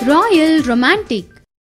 Royal romantic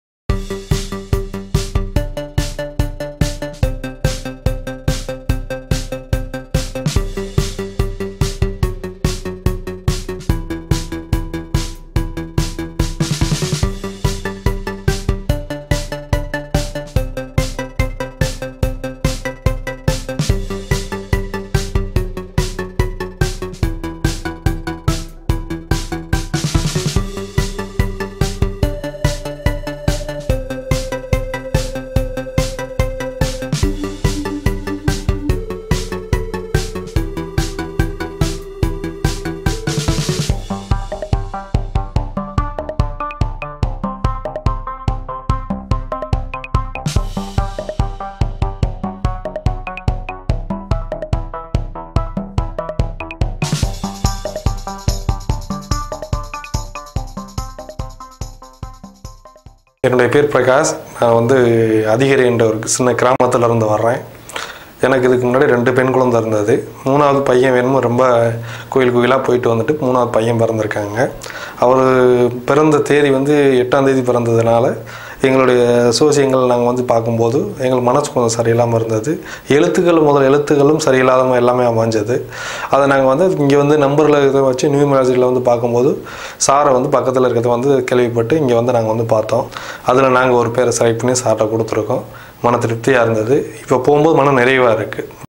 என்னுடைய பேர் பிரகாஷ் நான் வந்து அதிகரி என்ற ஒரு சின்ன கிராமத்துல இருந்து வர்றேன் எனக்கு இதுக்கு முன்னாடி ரெண்டு பெண் குழந்தை இருந்தது மூணாவது பையன் வேணுமோ ரொம்ப கோயில் கோயிலாக போயிட்டு வந்துட்டு மூணாவது பையன் பிறந்திருக்காங்க அவர் பிறந்த தேதி வந்து எட்டாம் தேதி பிறந்ததுனால எங்களுடைய சோசியங்கள் நாங்கள் வந்து பார்க்கும்போது எங்கள் மனசு கொஞ்சம் சரியில்லாமல் இருந்தது எழுத்துக்கள் முதல் எழுத்துக்களும் சரியில்லாத எல்லாமே அமைஞ்சது அதை நாங்கள் வந்து இங்கே வந்து நம்பரில் இதை வச்சு நியூமராஜியில் வந்து பார்க்கும்போது சாரை வந்து பக்கத்தில் இருக்கிறத வந்து கேள்விப்பட்டு இங்கே வந்து நாங்கள் வந்து பார்த்தோம் அதில் நாங்கள் ஒரு பேரை செலக்ட் பண்ணி சார்கிட்ட கொடுத்துருக்கோம் மன திருப்தியாக இருந்தது இப்போ போகும்போது மன நிறைவாக இருக்குது